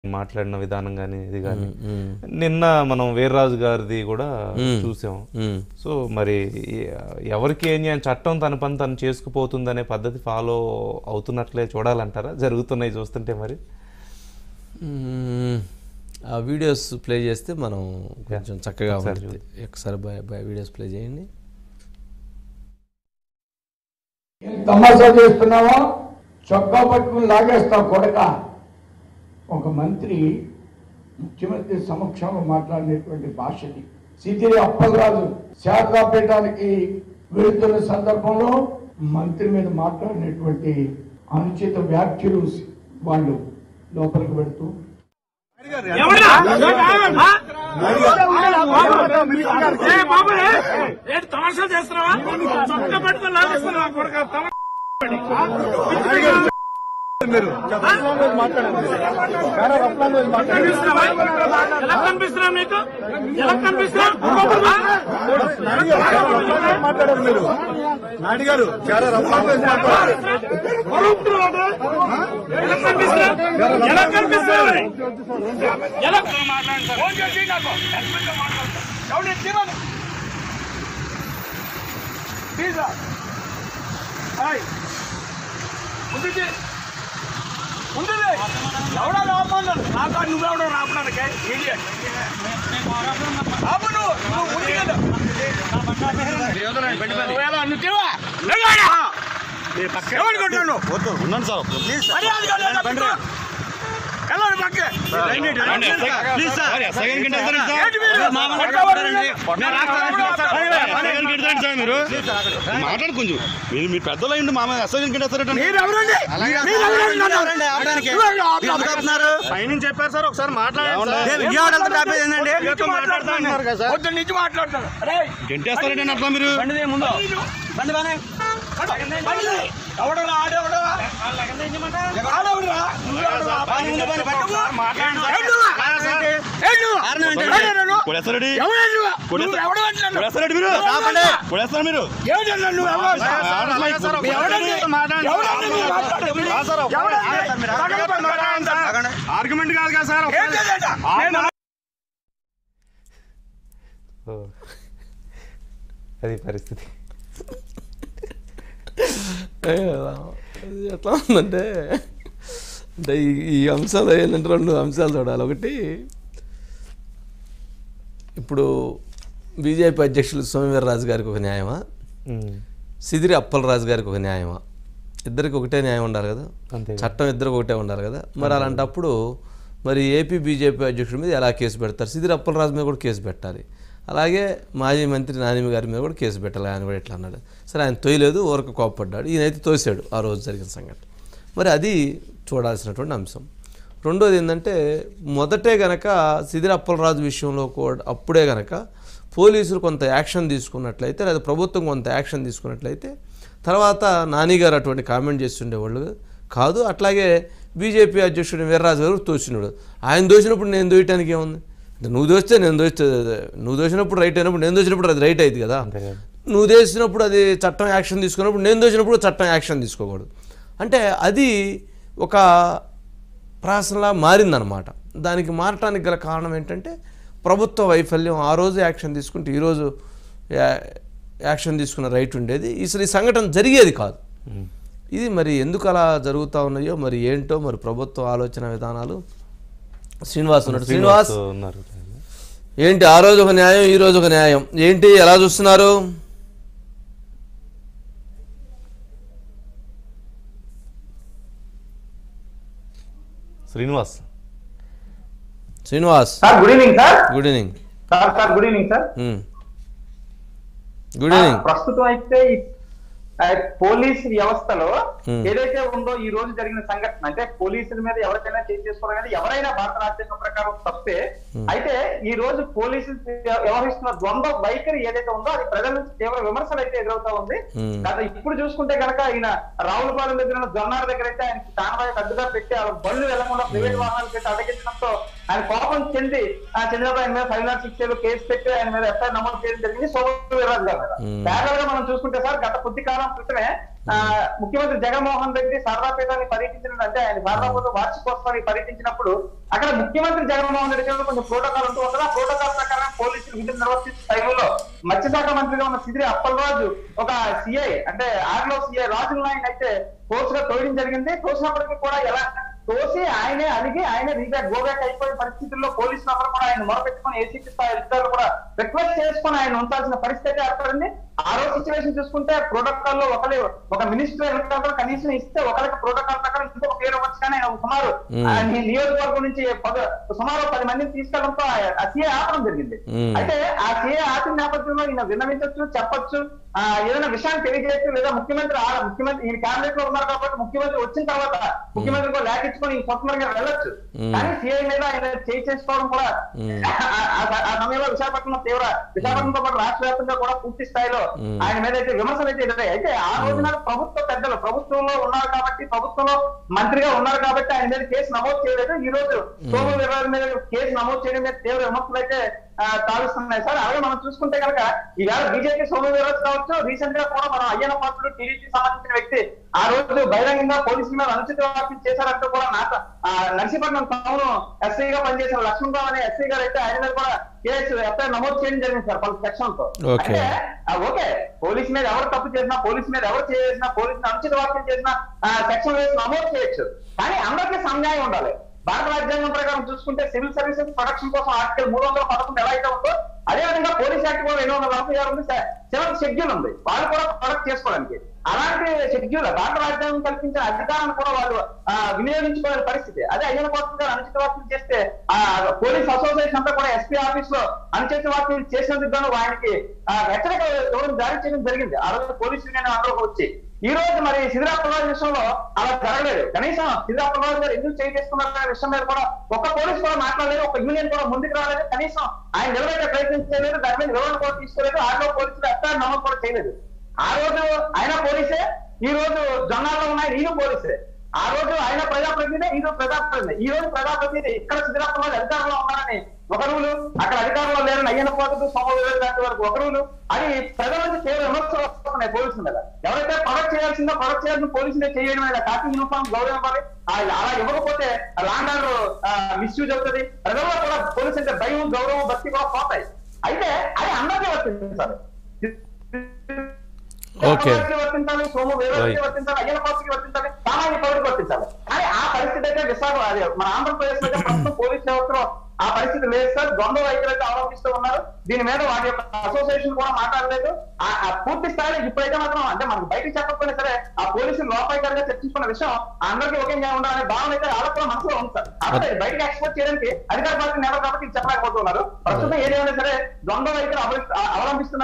మాట్లాడిన విధానం కానీ ఇది కానీ ఉమ్, నిన్న మనం వీర్రాజు గారిది కూడా చూసాం ఉమ్. సో మరి ఎ- ఎవరికి ఏం చేయాలి చట్టం తన పని తను చేసుకుపోతుందనే పద్ధతి ఫాలో అవుతున్నట్లే చూడాలంటారా జరుగుతున్నాయి చూస్తుంటే మరి మ్మ్. ఆ వీడియోస్ ప్లే చేస్తే మనం కొంచెం చక్కగా ఉంటుంది ఒకసారి బై- బై వీడియోస్ ప్లే చేయండి ఏం తమాషా చేస్తున్నావా చొక్కా పట్టుకుని లాగేస్తావు కొడక ఒక మంత్రి ముఖ్యమంత్రి సమక్షంలో మాట్లాడినటువంటి భాషని సిదిరి అప్పలరాజు శారదాపీఠానికి వెళుతున్న సందర్భంలో మంత్రి మీద మాట్లాడినటువంటి అనుచిత వ్యాఖ్యలు వాళ్ళు లోపలికి పెడుతూ ఏంటి తమాషా చేస్తున్నావా చొక్క పట్టుకొని లాగేస్తున్నావా కొడుక తమ కనిపిస్తున్నావా? ఎలా కనిపిస్తున్నా మీకు ఎలా కనిపిస్తున్నా నాయుడు గారు చాలా రఫ్గా ఎలా కనిపిస్తున్నా ఎలా కనిపిస్తున్నా ఎలా మాట్లాడండి ఫోన్ చేసి నాకు హస్బెండ్తో మాట్లాడతా. ఎవరిని తీరాలి తీసా హాయ్ ఉంది ఉంది ఎవడో రామన్నాడు నాకు నువ్వెవడో రాపడానికి ఇడియట్ అవును నువ్వు ఉంది కదా నువ్వేలా నువ్వేవా? లేవాడా? ఎవరు కొట్టాడు వద్దు ఉన్నాను సార్ ప్లీజ్ అరే అది కాదు, అది కాదు. వెళ్ళండి పక్కకి. ప్లీజ్ సార్ సెకండ్ కింద ఏంటి మీరు? కొట్టవాలండి. సార్ మీరు మాట్లాడు కొంచెం మీరు మీరు పెద్దలు అయ్యండి మామ సెకండ్ కింద మీరు ఎవరండి? మీరు ఎవరండి నన్ను? నువ్వెవరు ఆపుతున్నారు? పైనుంచి చెప్పారు సార్ ఒకసారి మాట్లాడండి నీతో మాట్లాడుతున్నాను. పొద్దున్న నుంచి మాట్లాడుతాను అరే గంటేస్తారంటే అట్లా మీరు ఎవడరా ఆడెవడరా ఆడెవడరా నువ్వెవడరా? ఏంటువా? ఏంటువా? కొడేస్తారెడ్డి ఎవరు నువ్వు? కొడేస్తా- నువ్వు ఎవడు అంటున్నాను? కొడేస్తారెడ్డి మీరు ఎవరు? కొడేస్తారు మీరు ఏంటన్నా నువ్వు ఎవరు? మీ ఎవడండి? ఎవడండి నీ మాట్లాడేది? ఎవడండి? తగలబడి మాట్లాడండి. ఆర్గ్యుమెంట్ కాదు కదా సార్ ఏం లేదంట. నేను ఓ. అది పరిస్థితి ఏ, అది ఎట్లా ఉందంటే అంటే ఈ- ఈ అంశాలు ఏంటంటే రెండు అంశాలు చూడాలి ఒకటి ఇప్పుడు బీజేపీ అధ్యక్షులు సోమవీర్రాజు గారికి ఒక న్యాయమా ఉమ్. సిదిరి అప్పలరాజు గారికి ఒక న్యాయమా ఇద్దరికి ఒకటే న్యాయం ఉండాలి కదా అంతే చట్టం ఇద్దరికి ఒకటే ఉండాలి కదా మరి అలాంటప్పుడు మరి ఏపీ బీజేపీ అధ్యక్షుడి మీద ఎలా కేసు పెడతారు సిదిరి అప్పలరాజు మీద కూడా కేసు పెట్టాలి అలాగే మాజీ మంత్రి నానిమి గారి మీద కూడా కేసు పెట్టాలి ఆయన కూడా ఇట్లా అన్నాడు సరే ఆయన తోయలేదు ఊరకు కోప్పడ్డాడు ఈయనైతే తోసాడు ఆ రోజు జరిగిన సంఘటన మరి అది చూడాల్సినటువంటి అంశం రెండోది ఏంటంటే మొదటే గనక సిదిరి అప్పలరాజు విషయంలో కూడా అప్పుడే గనక పోలీసులు కొంత యాక్షన్ తీసుకున్నట్లయితే లేదా ప్రభుత్వం కొంత యాక్షన్ తీసుకున్నట్లయితే తర్వాత నానిగారు అటువంటి కామెంట్ చేస్తుండేవాళ్ళు కాదు అట్లాగే బీజేపీ అధ్యక్షుడు వీర్రాజు గారు తోసినాడు ఆయన దోసినప్పుడు నేను దోయటానికి ఏముంది అంటే నువ్వు దోస్తే నేను దోస్తే నువ్వు దోసినప్పుడు రైట్ అయినప్పుడు నేను దోసినప్పుడు అది రైట్ అయింది కదా అంతే కదా. నువ్వు చేసినప్పుడు అది చట్టం యాక్షన్ తీసుకున్నప్పుడు నేను దోచినప్పుడు చట్టం యాక్షన్ తీసుకోకూడదు అంటే అది ఒక ప్రాసనలా మారిందనమాట దానికి మారటానికి గల కారణం ఏంటంటే ప్రభుత్వ వైఫల్యం ఆ రోజు యాక్షన్ తీసుకుంటే ఈరోజు యా- యాక్షన్ తీసుకున్న రైట్ ఉండేది అసలు ఈ సంఘటన జరిగేది కాదు ఇది మరి ఎందుకు అలా జరుగుతూ ఉన్నాయో మరి ఏంటో మరి ప్రభుత్వ ఆలోచన విధానాలు శ్రీనివాస్ ఉన్నాడు శ్రీనివాస్ శ్రీనివాస్ ఉన్నారు ఏంటి ఆ రోజు ఒక న్యాయం ఈ రోజు ఒక న్యాయం ఏంటి ఎలా చూస్తున్నారు Srinivas Srinivas sir good evening sir good evening sir sir good evening sir good evening ప్రస్తుతం అయితే ఈ, ఆ, పోలీస్ వ్యవస్థలో Hmm. ఏదైతే ఉందో ఈ రోజు జరిగిన సంఘటన అంటే పోలీసుల మీద ఎవరికైనా చేసి చేసుకోవడం కానీ ఎవరైనా భారత రాజ్యాంగం ప్రకారం తప్పే అయితే ఈ రోజు పోలీసులు వ్యవహరిస్తున్న ద్వంద్వ వైఖరి ఏదైతే ఉందో అది ప్రజల నుంచి తీవ్ర విమర్శలు అయితే ఎదురవుతా ఉంది Hmm. గత ఇప్పుడు చూసుకుంటే కనుక ఆయన రావులపాలెం దగ్గర ఉన్న జొన్నాల దగ్గర అయితే ఆయనకి కాన్వాయ్ అడ్డుగా పెట్టి ఆ బళ్ళు వెళ్లకుండా ప్రైవేట్ వాహనాలు పెట్టి అడగించడంతో ఆయన కోపం చెంది ఆ చంద్రబాబు ఆయన మీద ఫైవ్ నాట్ సిక్స్ కేసు పెట్టి ఆయన మీద ఎఫ్ఐఆర్ నమోదు చేయడం జరిగింది సోమవారం వీర్రాజు గారి మీద Hmm. ప్యారల్ గా మనం చూసుకుంటే సార్ గత కొద్ది కాలం క్రితమే ఆ, ముఖ్యమంత్రి జగన్మోహన్ రెడ్డి శారదాపీఠాన్ని పర్యటించిన అంటే ఆయన శారదాపీఠ వార్షికోత్సవాన్ని పర్యటించినప్పుడు అక్కడ ముఖ్యమంత్రి జగన్మోహన్ రెడ్డి గారు కొంచెం ప్రోటోకాల్ ఉంటూ ఉంటుంది ఆ ప్రోటోకాల్ ప్రకారం పోలీసులు విధులు నిర్వర్తించే టైంలో మత్స్యశాఖ మంత్రిగా ఉన్న సిదిరి అప్పలరాజు ఒక సిఐ అంటే ఆర్లో సిఐ రాజుల నాయన్ అయితే కోర్సుగా తోయడం జరిగింది తోసినప్పటికీ కూడా ఎలా తోసి ఆయనే అలిగి ఆయనే రీబ్యాక్ గోబ్యాక్ అయిపోయిన పరిస్థితుల్లో పోలీసులు అందరూ కూడా ఆయన మొరపెట్టుకుని ఏసీపీ స్థాయి అధికారులు కూడా రిక్వెస్ట్ చేసుకుని ఆయన ఉంచాల్సిన పరిస్థితి ఏర్పడింది ఆ రోజు సిచ్యువేషన్ చూసుకుంటే ప్రోటోకాల్ లో ఒకరి ఒక మినిస్టర్ ఎన్నికలు కనీసం ఇస్తే ఒకరికి ప్రోటోకాల్ ప్రకారం ఇంకొక పేరు అవ్వచ్చు కానీ ఆయన సుమారు Hmm. ఆ ని- నియోజకవర్గం నుంచి పద- సుమారు పది మందిని తీసుకెళ్లడంతో ఆ- ఆ సీఏ ఆపడం జరిగింది Hmm. అయితే ఆ సీఏ ఆపిన నేపథ్యంలో ఈయన విన్నవించవచ్చు చెప్పొచ్చు ఆ ఏదైనా విషయాన్ని తెలియజేయచ్చు లేదా ముఖ్యమంత్రి ఆ ముఖ్యమంత్రి ఈయన క్యాబినెట్ లో ఉన్నారు కాబట్టి ముఖ్యమంత్రి వచ్చిన తర్వాత ముఖ్యమంత్రి కూడా లేఖ ఇచ్చుకొని ఈ కొత్తమరిగా వెళ్ళొచ్చు Hmm. కానీ సీఐ మీద ఆయన చేయి చేసుకోవడం కూడా Hmm. ఆ- ఆ- ఆ సమయంలో విశాఖపట్నం తీవ్ర విశాఖపట్నంతో పాటు రాష్ట్ర వ్యాప్తంగా కూడా పూర్తి స్థాయిలో Hmm. ఆయన మీద అయితే విమర్శలు అయితే ఎదురయ్యాయి అయితే ఆ రోజున ప్రభుత్వ పెద్దలు ప్రభుత్వంలో ఉన్నారు కాబట్టి ప్రభుత్వంలో మంత్రిగా ఉన్నారు కాబట్టి ఆయన మీద కేసు నమోదు చేయలేదు ఈ రోజు సోము వీర్రాజు మీద కేసు నమోదు చేయడం మీద తీవ్ర విమర్శలు అయితే ఆ, తావిస్తున్నాయి సార్ అలాగే మనం చూసుకుంటే కనుక ఈవేళ బీజేపీ సోము వీర్రాజు కావచ్చు రీసెంట్ గా కూడా మనం అయ్యన పాత్రుడు టీడీపీ సంబంధించిన వ్యక్తి ఆ రోజు బహిరంగంగా పోలీసుల మీద అనుచిత వ్యాఖ్యలు చేశారంటూ కూడా నాకు ఆ, నర్సీపట్నం టౌన్ ఎస్ఐగా పనిచేసిన లక్ష్మణ్ రావు అనే ఎస్ఐ గారు అయితే ఆయన మీద కూడా కేసు ఎఫ్ఐఆర్ నమోదు చేయడం జరిగింది సార్ పలు సెక్షన్ తో Okay. అంటే ఆ, ఓకే పోలీస్ మీద ఎవరు తప్పు చేసినా పోలీస్ మీద ఎవరు చేసినా పోలీస్ అనుచిత వ్యాఖ్యలు చేసినా సెక్షన్ వేసి నమోదు చేయొచ్చు కానీ అందరికీ సమన్యాయం ఉండాలి భారత రాజ్యాంగం ప్రకారం చూసుకుంటే సివిల్ సర్వీసెస్ ప్రొడక్షన్ కోసం ఆర్టికల్ మూడు వందల పదకొండు ఎలా అయితే ఉందో అదే విధంగా పోలీస్ యాక్ట్ కూడా రెండు వందల నలభై ఆరు ఉంది సెవెన్ షెడ్యూల్ ఉంది వాళ్ళు కూడా ప్రొడక్ట్ చేసుకోవడానికి అలాంటి షెడ్యూల్ భారత రాజ్యాంగం కల్పించిన అధికారాన్ని కూడా వాళ్ళు ఆ, వినియోగించుకోవాలని పరిస్థితి అదే అయ్యన కోసం గారు అనుచిత వ్యాఖ్యలు చేస్తే ఆ పోలీస్ అసోసియేషన్ అంతా కూడా ఎస్పీ ఆఫీస్ లో అనుచిత వ్యాఖ్యలు చేసినందుకు గాను ఆయనకి ఆ, హెచ్చరిక దూరం జారీ చేయడం జరిగింది ఆ రోజు పోలీస్ యూనియన్ అందరూ వచ్చి ఈ రోజు మరి సిద్ధిరాపరాజు విషయంలో అలా జరగలేదు కనీసం సిద్ధిరాపరాజు గారు ఎందుకు చేయి చేసుకున్నారనే విషయం మీద కూడా ఒక పోలీస్ కూడా మాట్లాడలేదు ఒక యూనియన్ కూడా ముందుకు రాలేదు కనీసం ఆయన నిలబెట్టే ప్రయత్నం చేయలేదు దాని మీద వివరణ కూడా తీసుకోలేదు ఆరులో పోలీసులు ఎఫ్ఐఆర్ నమోదు కూడా చేయలేదు ఆ రోజు ఆయన పోలీసే ఈ రోజు జొన్నాల్లో ఉన్నాయి ఈయన పోలీసే ఆ రోజు ఆయన ప్రజాప్రతినిధి ఈ రోజు ప్రజాప్రతినిధి ఈ రోజు ప్రజాప్రతినిధి ఇక్కడ సిద్ధిరాపరాజు అధికారంలో ఉన్నారని ఒక రూలు అక్కడ అధికారంలో లేరని అయ్యన పోతుంది సోమవారం లాంటి వరకు ఒక రూలు అది ప్రజల నుంచి తీవ్ర విమర్శలు వస్తున్నాయి పోలీసుల మీద ఎవరైతే ప్రొడక్ట్ చేయాల్సిందో ప్రొడక్ట్ చేయాల్సిన పోలీసులే చేయడం మీద కాకి యూనిఫామ్ గౌరవం ఇవ్వాలి ఆ అలా ఇవ్వకపోతే లాండ్ ఆర్డర్ మిస్యూజ్ అవుతుంది ప్రజల్లో కూడా పోలీసు అంటే భయం గౌరవం భక్తి కూడా పోతాయి అయితే అది అందరికీ వర్తించాలి Okay. ఎవరికి వర్తించాలి సోము వేరే Right. వర్తించాలి అయ్యన పార్టీకి వర్తించాలి సామాన్య పౌరుడికి వర్తించాలి కానీ ఆ పరిస్థితి అయితే విశాఖ అదే మన ఆంధ్రప్రదేశ్ లో అయితే ప్రస్తుతం పోలీస్ వ్యవస్థలో ఆ పరిస్థితి లేదు సార్ ద్వంద్వ వైఖరి అయితే అవలంబిస్తూ ఉన్నారు దీని మీద వాటి యొక్క అసోసియేషన్ కూడా మాట్లాడలేదు ఆ ఆ పూర్తి స్థాయిలో ఇప్పుడైతే మాత్రం అంటే మనకు బయటకు చెప్పకపోయినా సరే ఆ పోలీసులు లోపాయికారిగా చర్చించుకున్న విషయం అందరికీ ఒకే ఉండాలనే భావన అయితే వాళ్ళకు కూడా మనసులో ఉంది సార్ కాబట్టి బయటకు ఎక్స్పోర్ట్ చేయడానికి అధికార పార్టీ నెల కాబట్టి ఇది చెప్పలేకపోతున్నారు ప్రస్తుతం ఏదేమైనా సరే ద్వంద్వ వైఖరి అవలంబిస్తున్నారు